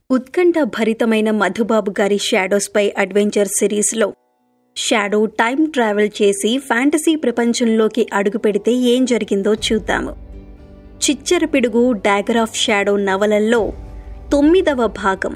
ఉత్కంఠ భరితమైన మధుబాబు గారి షాడోస్పై అడ్వెంచర్ సిరీస్లో షాడో టైం ట్రావెల్ చేసి ఫ్యాంటసీ ప్రపంచంలోకి అడుగుపెడితే ఏం జరిగిందో చూద్దాము చిచ్చర పిడుగు డాగర్ ఆఫ్ షాడో నవలల్లో తొమ్మిదవ భాగం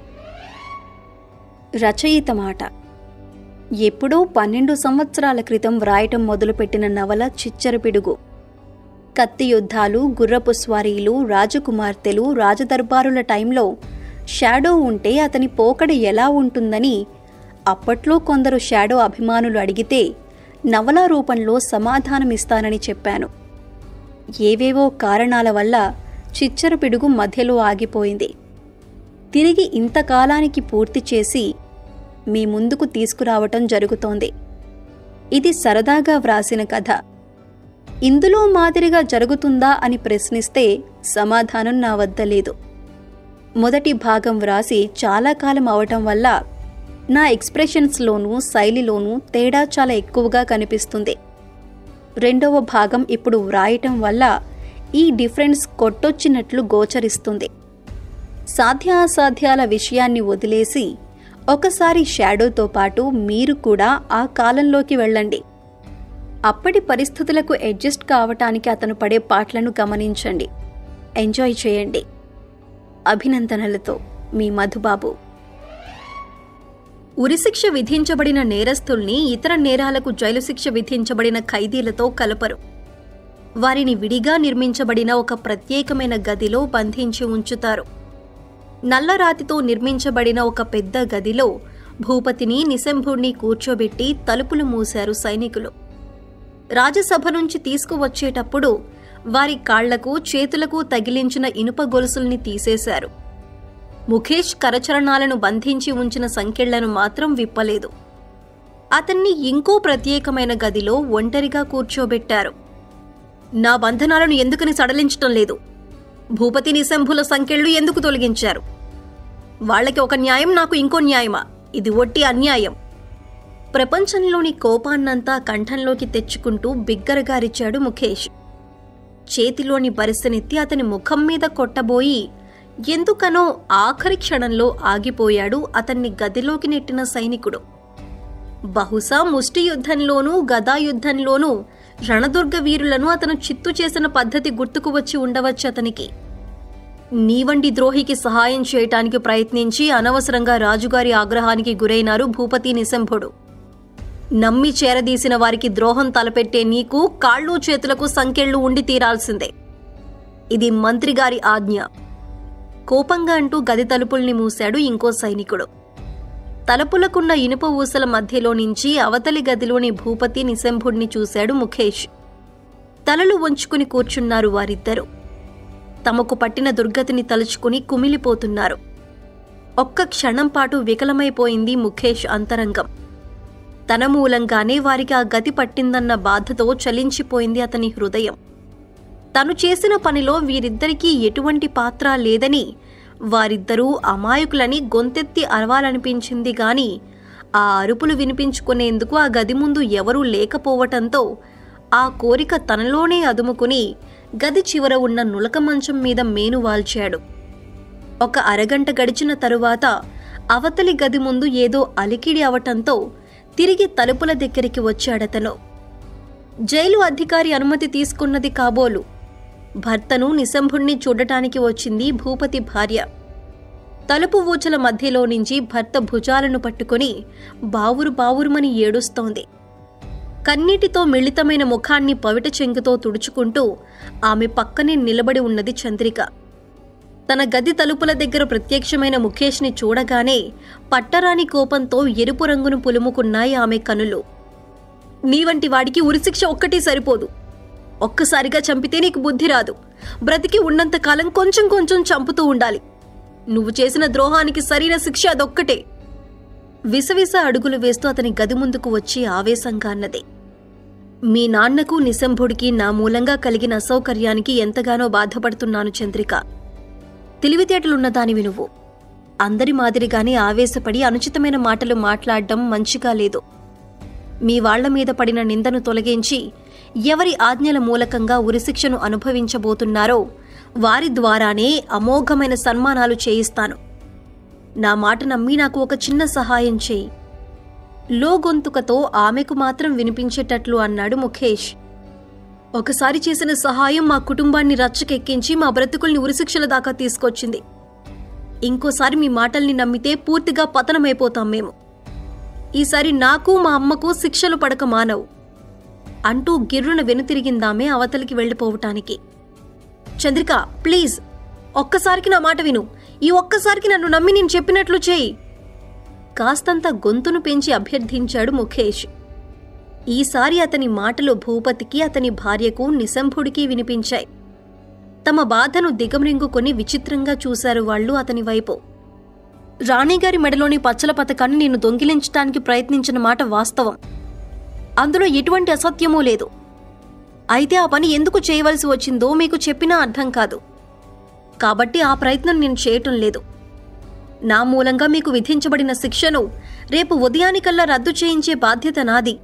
రచయిత మాట ఎప్పుడో పన్నెండు సంవత్సరాల క్రితం వ్రాయటం మొదలుపెట్టిన నవల చిచ్చర పిడుగు కత్తి యుద్ధాలు గుర్రపు స్వారీలు రాజకుమార్తెలు రాజదర్బారుల టైంలో షాడో ఉంటే అతని పోకడ ఎలా ఉంటుందని అప్పట్లో కొందరు షాడో అభిమానులు అడిగితే నవలా రూపంలో సమాధానమిస్తానని చెప్పాను ఏవేవో కారణాల వల్ల చిచ్చర పిడుగు మధ్యలో ఆగిపోయింది తిరిగి ఇంతకాలానికి పూర్తి చేసి మీ ముందుకు తీసుకురావటం జరుగుతోంది ఇది సరదాగా వ్రాసిన కథ ఇందులో మాదిరిగా జరుగుతుందా అని ప్రశ్నిస్తే సమాధానం నా వద్ద లేదు మొదటి భాగం వ్రాసి చాలా కాలం అవటం వల్ల నా ఎక్స్ప్రెషన్స్లోనూ శైలిలోనూ తేడా చాలా ఎక్కువగా కనిపిస్తుంది రెండవ భాగం ఇప్పుడు వ్రాయటం వల్ల ఈ డిఫరెన్స్ కొట్టొచ్చినట్లు గోచరిస్తుంది సాధ్యాసాధ్యాల విషయాన్ని వదిలేసి ఒకసారి షాడోతో పాటు మీరు కూడా ఆ కాలంలోకి వెళ్ళండి అప్పటి పరిస్థితులకు అడ్జస్ట్ కావటానికి అతను పడే పాటలను గమనించండి ఎంజాయ్ చేయండి అభినందనలతో మీ మధుబాబు ఉరిశిక్ష విధించబడిన నేరస్తుల్ని ఇతర నేరాలకు జైలు శిక్ష విధించబడిన ఖైదీలతో కలపరు వారిని విడిగా నిర్మించబడిన ఒక ప్రత్యేకమైన గదిలో బంధించి ఉంచుతారు నల్లరాతితో నిర్మించబడిన ఒక పెద్ద గదిలో భూపతిని నిశంభుణ్ణి కూర్చోబెట్టి తలుపులు మూశారు సైనికులు రాజసభ నుంచి తీసుకువచ్చేటప్పుడు వారి కాళ్లకు చేతులకు తగిలించిన ఇనుప గొలుసుల్ని తీసేశారు ముఖేష్ కరచరణాలను బంధించి ఉంచిన సంకెళ్లను మాత్రం విప్పలేదు అతన్ని ఇంకో ప్రత్యేకమైన గదిలో ఒంటరిగా కూర్చోబెట్టారు నా బంధనాలను ఎందుకని సడలించటం లేదు భూపతి నిశంభుల సంకెళ్ళు ఎందుకు తొలగించారు వాళ్ళకి ఒక న్యాయం నాకు ఇంకో న్యాయమా ఇది ఒట్టి అన్యాయం ప్రపంచంలోని కోపాన్నంతా కంఠంలోకి తెచ్చుకుంటూ బిగ్గరగారిచాడు ముఖేష్ చేతిలోని బరిసెనెత్తి అతని ముఖం మీద కొట్టబోయి ఎందుకనో ఆఖరి క్షణంలో ఆగిపోయాడు అతన్ని గదిలోకి నెట్టిన సైనికుడు బహుశా ముష్టి యుద్ధంలోనూ గదా యుద్ధంలోనూ రణదుర్గ వీరులను అతను చిత్తు చేసిన పద్ధతి గుర్తుకు వచ్చి ఉండవచ్చు అతనికి నీవండి ద్రోహికి సహాయం చేయటానికి ప్రయత్నించి అనవసరంగా రాజుగారి ఆగ్రహానికి గురైనారు భూపతి నిశంభుడు నమ్మి చేరదీసిన వారికి ద్రోహం తలపెట్టే నీకు కాళ్ళు చేతులకు సంకెళ్ళు ఉండి తీరాల్సిందే ఇది మంత్రిగారి ఆజ్ఞ కోపంగా అంటూ గది తలుపుల్ని మూశాడు ఇంకో సైనికుడు తలుపులకున్న ఇనుప ఊసల మధ్యలో నుంచి అవతలి గదిలోని భూపతి నిశంభుడిని చూశాడు ముఖేష్ తలలు వంచుకుని కూర్చున్నారు వారిద్దరూ తమకు పట్టిన దుర్గతిని తలుచుకుని కుమిలిపోతున్నారు ఒక్క క్షణం పాటు వికలమైపోయింది ముఖేష్ అంతరంగం తన మూలంగానే వారికి ఆ గతి పట్టిందన్న బాధతో చలించిపోయింది అతని హృదయం తను చేసిన పనిలో వీరిద్దరికీ ఎటువంటి పాత్ర లేదని వారిద్దరూ అమాయకులని గొంతెత్తి అరవాలనిపించింది గాని ఆ అరుపులు వినిపించుకునేందుకు ఆ గది ముందు ఎవరూ లేకపోవటంతో ఆ కోరిక తనలోనే అదుముకుని గది చివర ఉన్న నులక మంచం మీద మేను వాల్చాడు ఒక అరగంట గడిచిన తరువాత అవతలి గది ముందు ఏదో అలికిడి అవటంతో తిరిగి తలుపుల దగ్గరికి వచ్చాడతను జైలు అధికారి అనుమతి తీసుకున్నది కాబోలు భర్తను నిశంభుణ్ణి చూడటానికి వచ్చింది భూపతి భార్య తలుపు ఊచల మధ్యలో నుంచి భర్త భుజాలను పట్టుకుని బావురు బావురుమని ఏడుస్తోంది కన్నీటితో మిళితమైన ముఖాన్ని పవిట చెంగుతో తుడుచుకుంటూ ఆమె పక్కనే నిలబడి ఉన్నది చంద్రిక తన గది తలుపుల దగ్గర ప్రత్యక్షమైన ముఖేష్ని చూడగానే పట్టరాని కోపంతో ఎరుపు రంగును పులుముకున్నాయి ఆమె కనులు నీవంటి వాడికి ఉరిశిక్ష ఒక్కటే సరిపోదు ఒక్కసారిగా చంపితే నీకు బుద్ధి రాదు బ్రతికి ఉన్నంతకాలం కొంచెం కొంచెం చంపుతూ ఉండాలి నువ్వు చేసిన ద్రోహానికి సరైన శిక్ష అదొక్కటే విసవిస అడుగులు వేస్తూ అతని గది ముందుకు వచ్చి ఆవేశంగా అన్నది మీ నాన్నకు నిశంభుడికి నా మూలంగా కలిగిన అసౌకర్యానికి ఎంతగానో బాధపడుతున్నాను చంద్రిక తెలివితేటలున్న దానివి నువ్వు అందరి మాదిరిగానే ఆవేశపడి అనుచితమైన మాటలు మాట్లాడడం మంచిగా లేదు మీ వాళ్ల మీద పడిన నిందను తొలగించి ఎవరి ఆజ్ఞల మూలకంగా ఉరిశిక్షను అనుభవించబోతున్నారో వారి ద్వారానే అమోఘమైన సన్మానాలు చేయిస్తాను నా మాట నమ్మి నాకు ఒక చిన్న సహాయం చేయి లో గొంతుకతో ఆమెకు మాత్రం వినిపించేటట్లు అన్నాడు ముఖేష్ ఒకసారి చేసిన సహాయం మా కుటుంబాన్ని రచ్చకెక్కించి మా బ్రతుకుల్ని ఉరిశిక్షల దాకా తీసుకొచ్చింది ఇంకోసారి మీ మాటల్ని నమ్మితే పూర్తిగా పతనమైపోతాం మేము ఈసారి నాకు మా అమ్మకు శిక్షలు పడక మానవు అంటూ గిర్రున వెనుతిరిగిందామే అవతలికి వెళ్ళిపోవటానికి చంద్రిక ప్లీజ్ ఒక్కసారికి నా మాట విను ఈ ఒక్కసారికి నన్ను నమ్మి నేను చెప్పినట్లు చేయి కాస్తంత గొంతును పెంచి అభ్యర్థించాడు ముఖేష్ ఈసారి అతని మాటలు భూపతికి అతని భార్యకు నిశంభుడికి వినిపించాయి తమ బాధను దిగమ్రింగుకొని విచిత్రంగా చూశారు వాళ్ళు అతని వైపు రాణిగారి మెడలోని పచ్చల పథకాన్ని నేను దొంగిలించడానికి ప్రయత్నించిన మాట వాస్తవం అందులో ఎటువంటి అసత్యమూ లేదు అయితే ఆ పని ఎందుకు చేయవలసి వచ్చిందో మీకు చెప్పినా అర్థం కాదు కాబట్టి ఆ ప్రయత్నం నేను చేయటం లేదు నా మూలంగా మీకు విధించబడిన శిక్షను రేపు ఉదయానికల్లా రద్దు చేయించే బాధ్యత నాది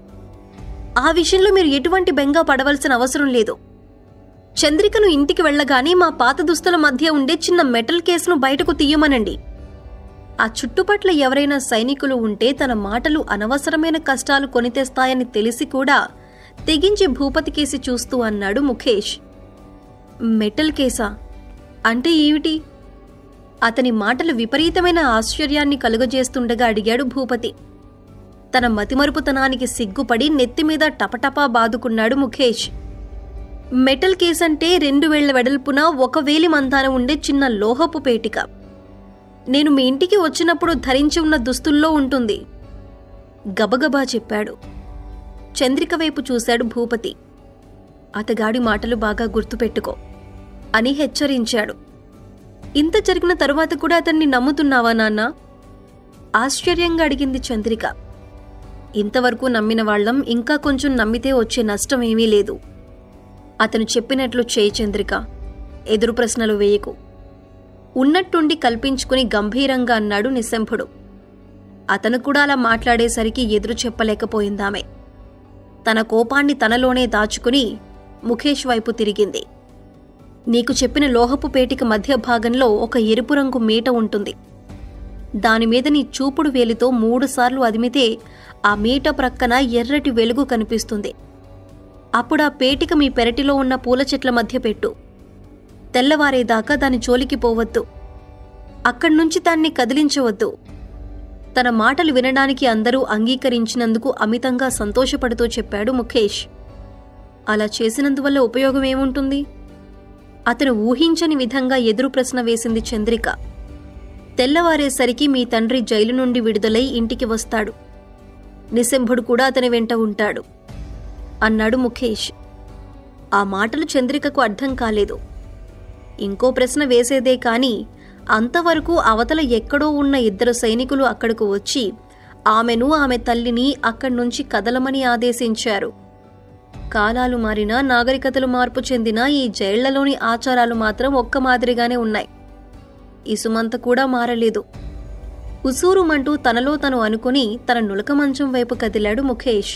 ఆ విషయంలో మీరు ఎటువంటి బెంగా పడవలసిన అవసరం లేదు చంద్రికను ఇంటికి వెళ్ళగానే మా పాత దుస్తుల మధ్య ఉండే చిన్న మెటల్ కేసును బయటకు తీయమనండి ఆ చుట్టుపట్ల ఎవరైనా సైనికులు ఉంటే తన మాటలు అనవసరమైన కష్టాలు కొని తెస్తాయని తెలిసి కూడా తెగించి భూపతి కేసి చూస్తూ అన్నాడు ముఖేష్ మెటల్ కేసా అంటే ఏమిటి అతని మాటలు విపరీతమైన ఆశ్చర్యాన్ని కలుగజేస్తుండగా అడిగాడు భూపతి తన మతిమరుపుతనానికి సిగ్గుపడి నెత్తిమీద టపటపా బాదుకున్నాడు ముఖేష్ మెటల్ కేస్ అంటే రెండు వేళ్ల వెడల్పున ఒక వేలి మంతాన ఉండే చిన్న లోహపు పేటిక నేను మీ ఇంటికి వచ్చినప్పుడు ధరించి ఉన్న దుస్తుల్లో ఉంటుంది గబగబా చెప్పాడు చంద్రిక వైపు చూశాడు భూపతి అతగాడి మాటలు బాగా గుర్తుపెట్టుకో అని హెచ్చరించాడు ఇంత జరిగిన తరువాత కూడా అతన్ని నమ్ముతున్నావా నాన్న ఆశ్చర్యంగా అడిగింది చంద్రిక ఇంతవరకు నమ్మిన వాళ్ళం ఇంకా కొంచెం నమ్మితే వచ్చే నష్టం ఏమీ లేదు అతను చెప్పినట్లు చేయి చంద్రిక ఎదురు ప్రశ్నలు వేయకు ఉన్నట్టుండి కల్పించుకుని గంభీరంగా అన్నాడు నిశంభుడు అతను కూడా అలా మాట్లాడేసరికి ఎదురు చెప్పలేకపోయిందామె తన కోపాన్ని తనలోనే దాచుకుని ముఖేష్ వైపు తిరిగింది నీకు చెప్పిన లోహపు పేటిక మధ్య భాగంలో ఒక ఎరుపు రంగు మీట ఉంటుంది దానిమీద నీ చూపుడు వేలితో మూడుసార్లు అదిమితే ఆ మీట ప్రక్కన ఎర్రటి వెలుగు కనిపిస్తుంది అప్పుడు ఆ పేటిక మీ పెరటిలో ఉన్న పూల చెట్ల మధ్య పెట్టు తెల్లవారేదాకా దాని జోలికి పోవద్దు అక్కడి నుంచి దాన్ని కదిలించవద్దు తన మాటలు వినడానికి అందరూ అంగీకరించినందుకు అమితంగా సంతోషపడుతూ చెప్పాడు ముఖేష్ అలా చేసినందువల్ల ఉపయోగం ఏముంటుంది అతను ఊహించని విధంగా ఎదురు ప్రశ్న వేసింది చంద్రిక తెల్లవారేసరికి మీ తండ్రి జైలు నుండి విడుదలై ఇంటికి వస్తాడు నిశంభుడు కూడా అతని వెంట ఉంటాడు అన్నాడు ముఖేష్ ఆ మాటలు చంద్రికకు అర్థం కాలేదు ఇంకో ప్రశ్న వేసేదే కాని అంతవరకు అవతల ఎక్కడో ఉన్న ఇద్దరు సైనికులు అక్కడకు వచ్చి ఆమెను ఆమె తల్లిని అక్కడి నుంచి కదలమని ఆదేశించారు కాలాలు మారినా నాగరికతలు మార్పు చెందిన ఈ జైళ్లలోని ఆచారాలు మాత్రం ఒక్క మాదిరిగానే ఉన్నాయి ఇసుమంత కూడా మారలేదు ఉసూరుమంటూ తనలో తను అనుకుని తన నులక మంచం వైపు కదిలాడు ముఖేష్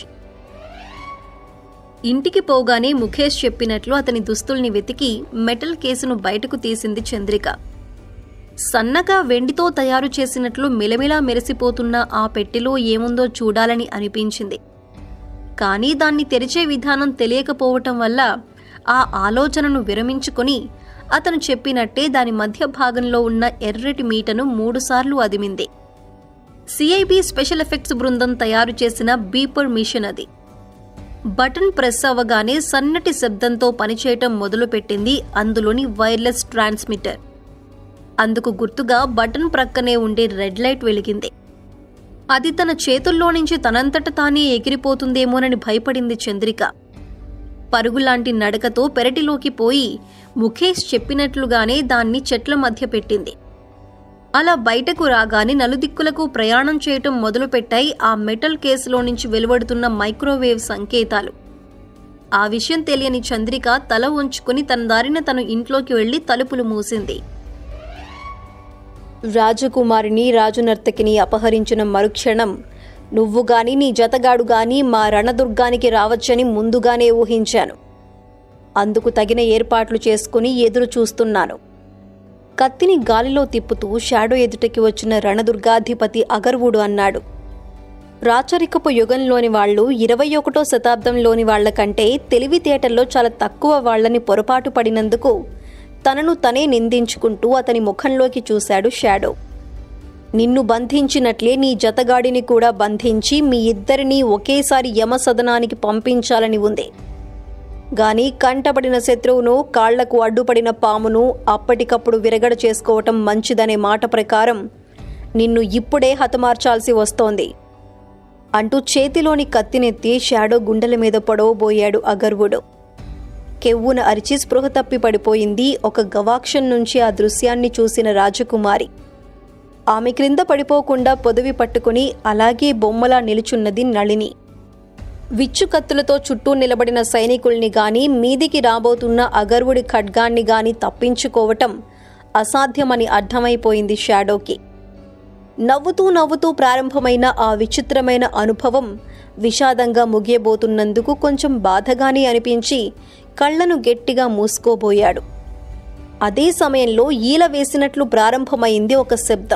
ఇంటికి పోగానే ముఖేష్ చెప్పినట్లు అతని దుస్తుల్ని వెతికి మెటల్ కేసును బయటకు తీసింది చంద్రిక సన్నగా వెండితో తయారు చేసినట్లు మిలమిలా మెరిసిపోతున్న ఆ పెట్టెలో ఏముందో చూడాలని అనిపించింది కానీ దాన్ని తెరిచే విధానం తెలియకపోవటం వల్ల ఆ ఆలోచనను విరమించుకొని అతను చెప్పినట్టే దాని మధ్య భాగంలో ఉన్న ఎర్రటి మీటను మూడుసార్లు అదిమింది సిఐబి స్పెషల్ ఎఫెక్ట్స్ బృందం తయారు చేసిన బీపర్ మిషన్ అది బటన్ ప్రెస్ అవ్వగానే సన్నటి శబ్దంతో పనిచేయటం మొదలుపెట్టింది అందులోని వైర్లెస్ ట్రాన్స్మిటర్ అందుకు గుర్తుగా బటన్ ప్రక్కనే ఉండే రెడ్ లైట్ వెలిగింది అది తన చేతుల్లో నుంచి తనంతట తానే ఎగిరిపోతుందేమోనని భయపడింది చంద్రిక పరుగులాంటి నడకతో పెరటిలోకి పోయి ముఖేష్ చెప్పినట్లుగానే దాన్ని చెట్ల మధ్య పెట్టింది అలా బయటకు రాగానే నలుదిక్కులకు ప్రయాణం చేయటం మొదలుపెట్టాయి ఆ మెటల్ కేసులో నుంచి వెలువడుతున్న మైక్రోవేవ్ సంకేతాలు ఆ విషయం తెలియని చంద్రిక తల ఉంచుకుని తన దారిన తను ఇంట్లోకి వెళ్లి తలుపులు మూసింది రాజకుమారిని రాజునర్తకిని అపహరించిన మరుక్షణం నువ్వు గాని నీ జతగాడు గాని మా రణదుర్గానికి రావచ్చని ముందుగానే ఊహించాను అందుకు తగిన ఏర్పాట్లు చేసుకుని ఎదురు చూస్తున్నాను కత్తిని గాలిలో తిప్పుతూ షాడో ఎదుటకి వచ్చిన రణదుర్గాధిపతి అగర్వుడు అన్నాడు రాచరికపు యుగంలోని వాళ్ళు ఇరవై ఒకటో శతాబ్దంలోని వాళ్ల కంటే తెలివితేటల్లో చాలా తక్కువ వాళ్ళని పొరపాటు పడినందుకు తనను తనే నిందించుకుంటూ అతని ముఖంలోకి చూశాడు షాడో నిన్ను బంధించినట్లే నీ జతగాడిని కూడా బంధించి మీ ఇద్దరినీ ఒకేసారి యమసదనానికి పంపించాలని ఉంది గాని కంటపడిన శత్రువును కాళ్లకు అడ్డుపడిన పామును అప్పటికప్పుడు విరగడ చేసుకోవటం మంచిదనే మాట ప్రకారం నిన్ను ఇప్పుడే హతమార్చాల్సి వస్తోంది అంటూ చేతిలోని కత్తినెత్తి షాడో గుండెల మీద పొడవబోయాడు అగర్వుడు కెవ్వున అరిచి స్పృహ తప్పి పడిపోయింది ఒక గవాక్షం నుంచి ఆ దృశ్యాన్ని చూసిన రాజకుమారి ఆమె క్రింద పడిపోకుండా పొదివి పట్టుకుని అలాగే బొమ్మలా నిలుచున్నది నళిని విచ్చుకత్తులతో చుట్టూ నిలబడిన సైనికుల్ని గాని మీదికి రాబోతున్న అగర్వుడి ఖడ్గాన్ని గాని తప్పించుకోవటం అసాధ్యమని అర్థమైపోయింది షాడోకి నవ్వుతూ నవ్వుతూ ప్రారంభమైన ఆ విచిత్రమైన అనుభవం విషాదంగా ముగియబోతున్నందుకు కొంచెం బాధగానే అనిపించి కళ్ళను గట్టిగా మూసుకోబోయాడు అదే సమయంలో ఈల వేసినట్లు ప్రారంభమైంది ఒక శబ్దం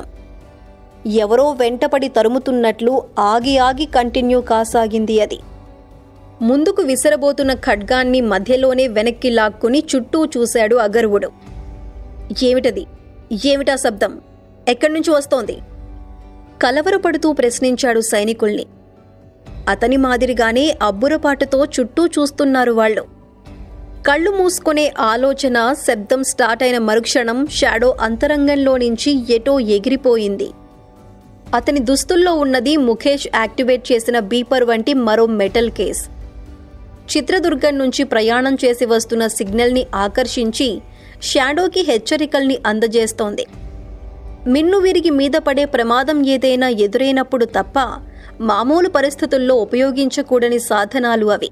ఎవరో వెంటపడి తరుముతున్నట్లు ఆగి ఆగి కంటిన్యూ కాసాగింది అది ముందుకు విసరబోతున్న ఖడ్గాన్ని మధ్యలోనే వెనక్కి లాక్కుని చుట్టూ చూశాడు అగర్వుడు ఏమిటది ఏమిటా శబ్దం ఎక్కడి నుంచి వస్తోంది కలవరపడుతూ ప్రశ్నించాడు సైనికుల్ని అతని మాదిరిగానే అబ్బురపాటుతో చుట్టూ చూస్తున్నారు వాళ్ళు కళ్ళు మూసుకునే ఆలోచన శబ్దం స్టార్ట్ అయిన మరుక్షణం షాడో అంతరంగంలో నుంచి ఎటో ఎగిరిపోయింది అతని దుస్తుల్లో ఉన్నది ముఖేష్ యాక్టివేట్ చేసిన బీపర్ వంటి మరో మెటల్ కేస్ చిత్రదుర్గం నుంచి ప్రయాణం చేసి వస్తున్న సిగ్నల్ని ఆకర్షించి షాడోకి హెచ్చరికల్ని అందజేస్తోంది మిన్ను విరిగి మీద పడే ప్రమాదం ఏదైనా ఎదురైనప్పుడు తప్ప మామూలు పరిస్థితుల్లో ఉపయోగించకూడని సాధనాలు అవి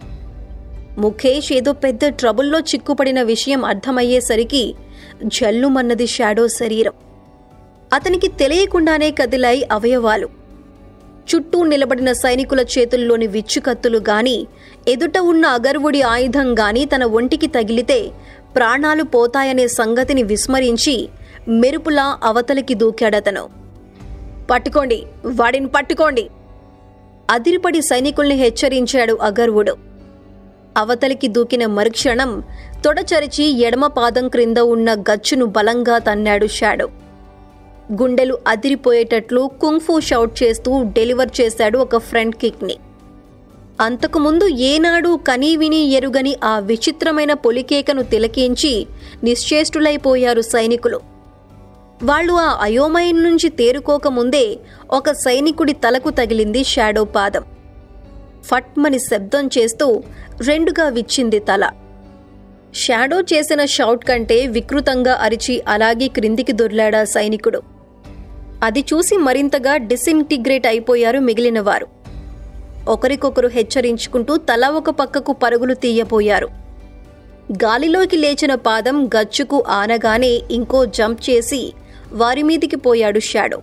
ముఖేష్ ఏదో పెద్ద ట్రబుల్లో చిక్కుపడిన విషయం అర్థమయ్యేసరికి జల్లుమన్నది షాడో శరీరం అతనికి తెలియకుండానే కదిలాయి అవయవాలు చుట్టూ నిలబడిన సైనికుల చేతుల్లోని విచ్చుకత్తులు గాని ఎదుట ఉన్న అగర్వుడి ఆయుధం గాని తన ఒంటికి తగిలితే ప్రాణాలు పోతాయనే సంగతిని విస్మరించి మెరుపులా అవతలికి దూకాడతను పట్టుకోండి వాడిని పట్టుకోండి అదిరిపడి సైనికుల్ని హెచ్చరించాడు అగర్వుడు అవతలికి దూకిన మరుక్షణం తొడచరిచి ఎడమ పాదం క్రింద ఉన్న గచ్చును బలంగా తన్నాడు షాడో గుండెలు అదిరిపోయేటట్లు కుంగ్ఫూ షౌట్ చేస్తూ డెలివర్ చేశాడు ఒక ఫ్రంట్ కిక్ని అంతకుముందు ఏనాడు కనీ విని ఎరుగని ఆ విచిత్రమైన పొలికేకను తిలకించి నిశ్చేష్టులైపోయారు సైనికులు వాళ్ళు ఆ అయోమయం నుంచి తేరుకోకముందే ఒక సైనికుడి తలకు తగిలింది షాడో పాదం ఫట్మని శబ్దం చేస్తూ రెండుగా విచ్చింది తల షాడో చేసిన షౌట్ కంటే వికృతంగా అరిచి అలాగే క్రిందికి దొర్లాడా సైనికుడు అది చూసి మరింతగా డిసింటిగ్రేట్ అయిపోయారు మిగిలినవారు ఒకరికొకరు హెచ్చరించుకుంటూ తల ఒక పక్కకు పరుగులు తీయబోయారు గాలిలోకి లేచిన పాదం గచ్చుకు ఆనగానే ఇంకో జంప్ చేసి వారి మీదికి పోయాడు shadow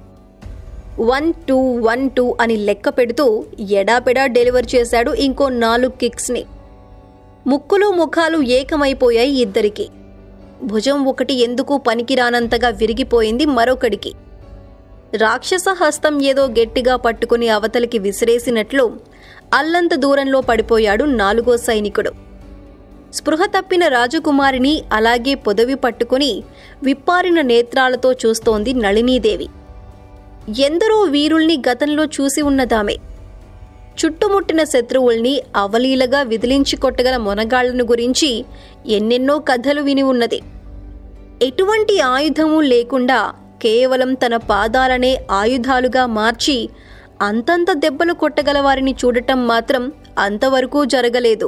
one two one two అని లెక్క పెడుతూ ఎడాపెడా డెలివర్ చేశాడు ఇంకో నాలుగు కిక్స్ని ముక్కులు ముఖాలు ఏకమైపోయాయి ఇద్దరికి భుజం ఒకటి ఎందుకు పనికిరానంతగా విరిగిపోయింది మరొకడికి రాక్షస హస్తం ఏదో గట్టిగా పట్టుకుని అవతలికి విసిరేసినట్లు అల్లంత దూరంలో పడిపోయాడు నాలుగో సైనికుడు స్పృహ తప్పిన రాజకుమారిని అలాగే పొదవి పట్టుకుని విప్పారిన నేత్రాలతో చూస్తోంది నళినీదేవి ఎందరో వీరుల్ని గతంలో చూసి ఉన్నదామే చుట్టుముట్టిన శత్రువుల్ని అవలీలగా విదిలించి కొట్టగల మొనగాళ్లను గురించి ఎన్నెన్నో కథలు విని ఉన్నది ఎటువంటి ఆయుధము లేకుండా కేవలం తన పాదాలనే ఆయుధాలుగా మార్చి అంతంత దెబ్బలు కొట్టగల వారిని చూడటం మాత్రం అంతవరకు జరగలేదు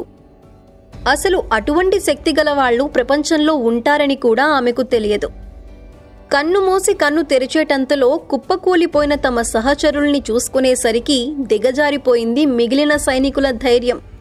అసలు అటువంటి శక్తి గల వాళ్ళు ప్రపంచంలో ఉంటారని కూడా ఆమెకు తెలియదు కన్ను మూసి కన్ను తెరిచేటంతలో కుప్పకూలిపోయిన తమ సహచరుల్ని చూసుకునేసరికి దిగజారిపోయింది మిగిలిన సైనికుల ధైర్యం